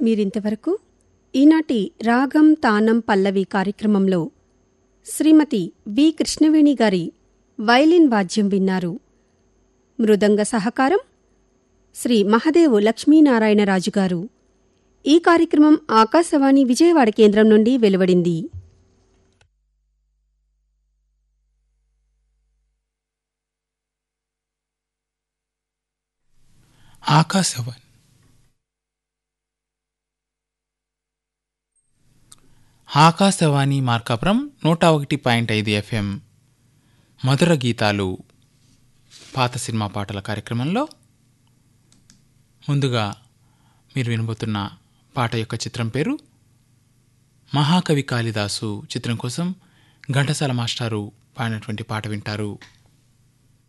మీరింతవరకు ఈనాటి రాగం తానం పల్లవి కార్యక్రమంలో శ్రీమతి వి కృష్ణవేణి గారి వైలిన్ వాద్యం విన్నారు మృదంగ సహకారం శ్రీ మహదేవు లక్ష్మీనారాయణరాజు గారు ఈ కార్యక్రమం ఆకాశవాణి విజయవాడ కేంద్రం నుండి వెలువడింది ఆకాశవాణి ఆకాశవాణి మార్కాపురం నూట ఒకటి పాయింట్ ఐదు ఎఫ్ఎం మధుర గీతాలు పాత సినిమా పాటల కార్యక్రమంలో ముందుగా మీరు వినబోతున్న పాట యొక్క చిత్రం పేరు మహాకవి కాళిదాసు చిత్రం కోసం ఘంటసాల మాస్టారు పాడినటువంటి పాట వింటారు